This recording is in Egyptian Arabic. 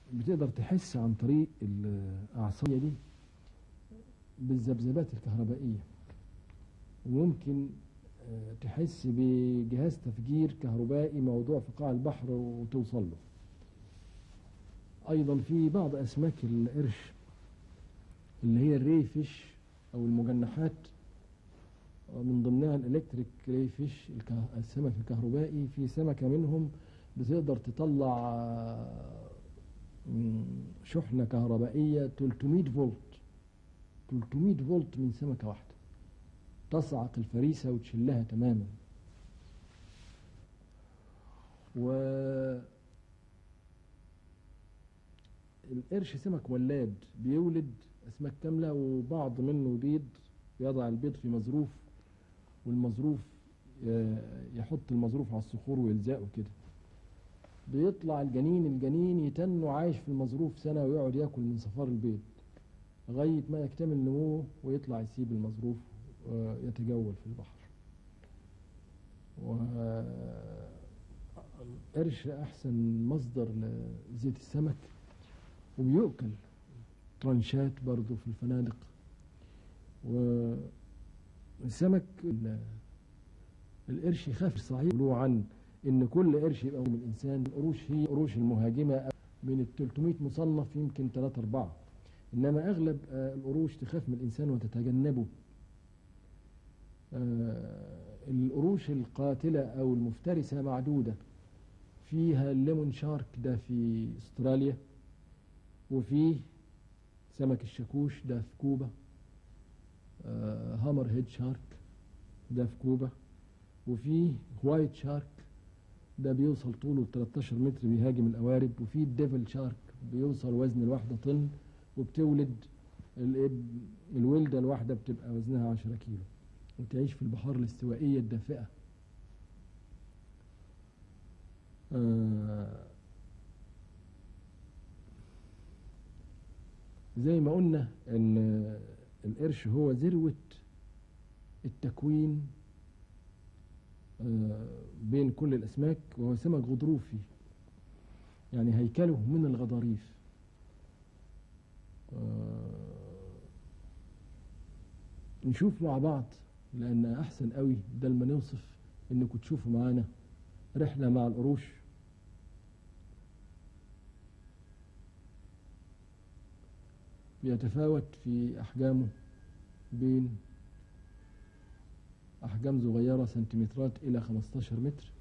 بتقدر تحس عن طريق الأعصية دي بالذبذبات الكهربائية وممكن آه، تحس بجهاز تفجير كهربائي موضوع في قاع البحر وتوصل له أيضا في بعض أسماك القرش اللي هي الريفش أو المجنحات من ضمنها الإلكتريك ريفش الك- السمك الكهربائي في سمكة منهم بتقدر تطلع آه، مم، شحنة كهربائية 300 فولت 300 فولت من سمكة واحدة تصعق الفريسة وتشلها تماما و القرش سمك ولاد بيولد أسماك كاملة وبعض منه بيض يضع البيض في مظروف والمظروف آه، يحط المظروف على الصخور ويلزقه كده بيطلع الجنين الجنين يتن عايش في المظروف سنة ويقعد ياكل من صفار البيض لغاية ما يكتمل نموه ويطلع يسيب المظروف ويتجول في البحر والقرش أحسن مصدر لزيت السمك وبيؤكل ترانشات برضو في الفنادق والسمك ال- القرش يخاف صحيح يقولوا عن ان كل قرش يبقى من الانسان القروش هي قروش المهاجمه من ال 300 مصنف يمكن 3 4 انما اغلب آه، القروش تخاف من الانسان وتتجنبه آه، القروش القاتله او المفترسه معدوده فيها الليمون شارك ده في استراليا وفيه سمك الشاكوش ده في كوبا آه، هامر هيد شارك ده في كوبا وفيه وايت شارك ده بيوصل طوله 13 متر بيهاجم القوارب وفيه الديفل شارك بيوصل وزن الواحدة طن وبتولد ال- الولدة الواحدة بتبقى وزنها 10 كيلو وتعيش في البحار الاستوائية الدافئة آه، زي ما قلنا ان القرش هو ذروة التكوين آه، بين كل الأسماك وهو سمك غضروفي يعني هيكله من الغضاريف آه، نشوف مع بعض لأن أحسن قوي ده لما نوصف إنكم تشوفوا معانا رحلة مع القروش بيتفاوت في أحجامه بين أحجام صغيرة سنتيمترات إلى 15 متر